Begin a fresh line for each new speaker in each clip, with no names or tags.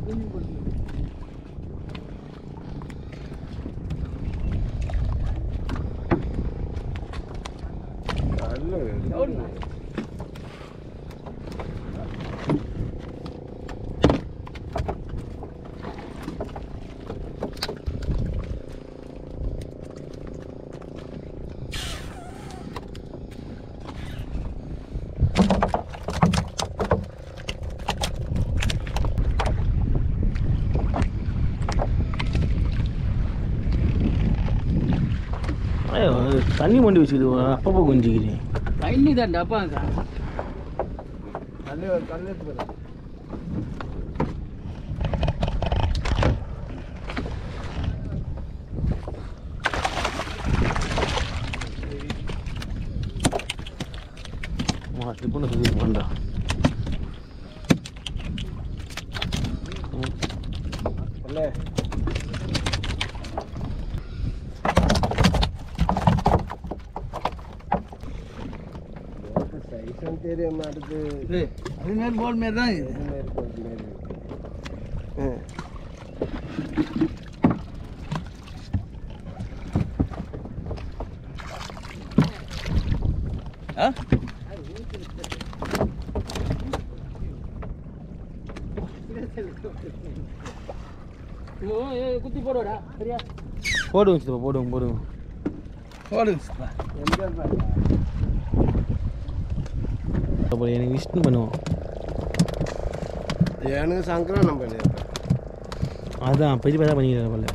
ஐயோ, தண்ணி மண்டி வச்சுக்கிது அப்பப்போ கொஞ்சிக்கிறேன்
தண்ணி தான் டப்பாங்க
ட்ரிப்புன்னு சொல்லி போண்டா
தெரிய மாட்டேது
அது மாதிரி போல் மாரி தான் இது ஆ குத்தி போடுவாடா சரியா
போடுங்க சித்தப்பா போடுங்க போடுங்க
போடுங்க
அப்புறம் எனக்கு விஷ்ணு பண்ணுவோம்
எனக்கு சங்கரானம் பண்ணியிருப்பேன்
அதான் பெரிய பெரிய பண்ணிக்கிறேன் போல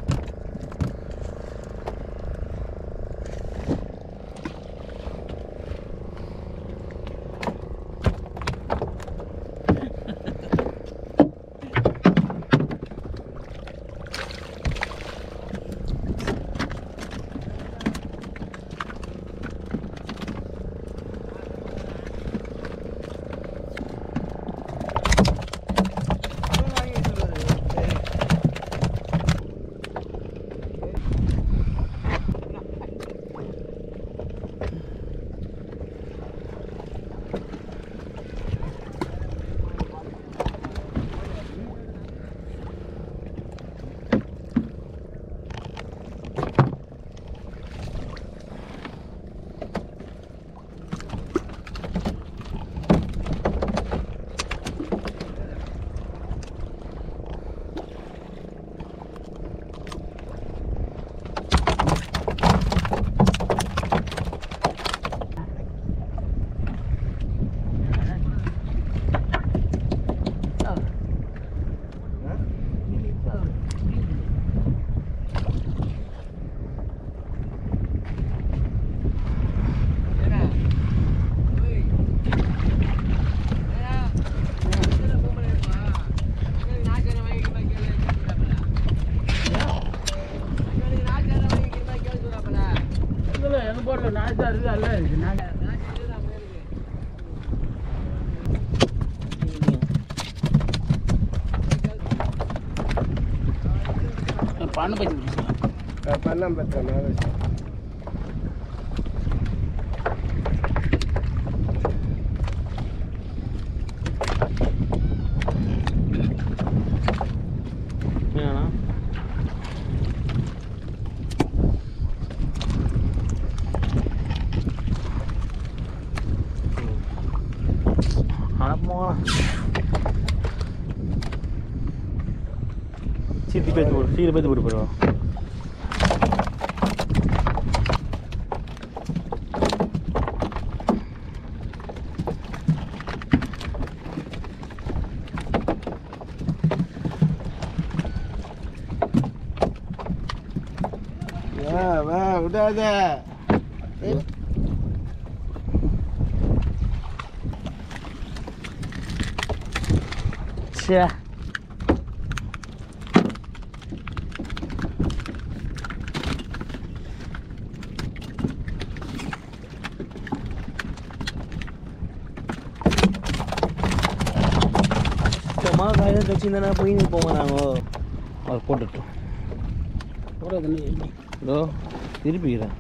எங்க போடல நாய்ச்சா இருக்கு அல்ல இருக்கு நாய் பண்ண பச்சு
பண்ணம் பெற்றேன்
ஏன்னா ஆமா சீத்தி பேத்து போடு சீக்கிரம் பேத்து போட்டு போடுவா
வா வா விடாத
சே சுத்தமாக காய வச்சுருந்தானே போய் போங்க நாங்கள் அவர் போட்டுட்டோம்
போடாது நீ
இதோ திருப்பிக்கிறேன்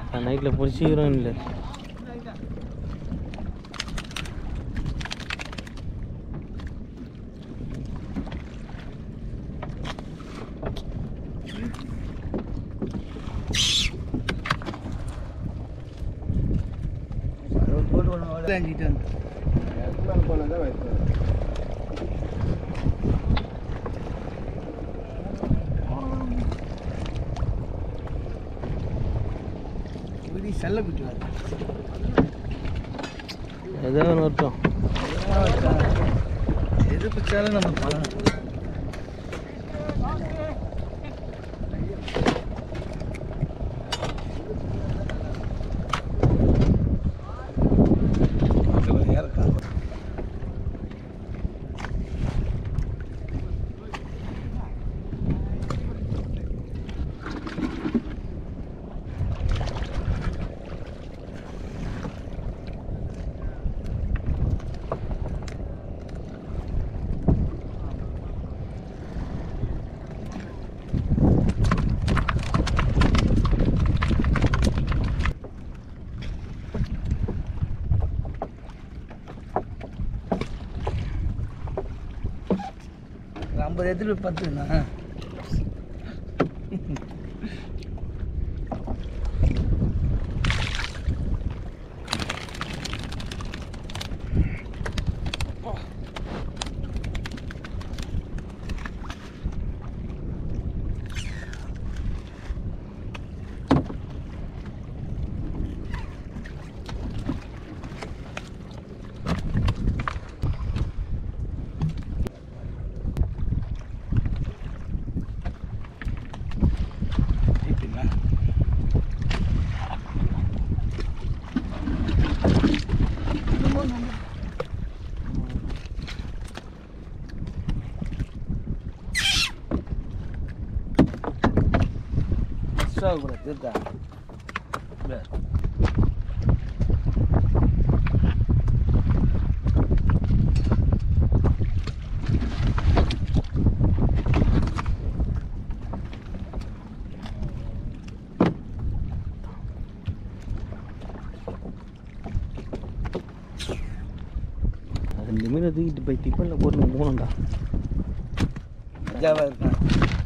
நைட்டில் பிடிச்சிக்கிறோம் இல்லை
அதுக்கு மேலே போனால் தான் வைப்பேன்
செல்ல குட்டி
ஏதோ ஒன்று வரட்டும்
எது பிடிச்சாலும் நம்ம பழம் ஐம்பது எதிர்ப்பு பத்துண்ணா இப்படிங்களா மிஸ் ஆகக்கூடாது தீர்த்தா இல்லை
ரெண்டு மீனை தூக்கிட்டு போய் டிஃபனில் போட்டு போகணும்டா
மஜாவாக இருக்கான்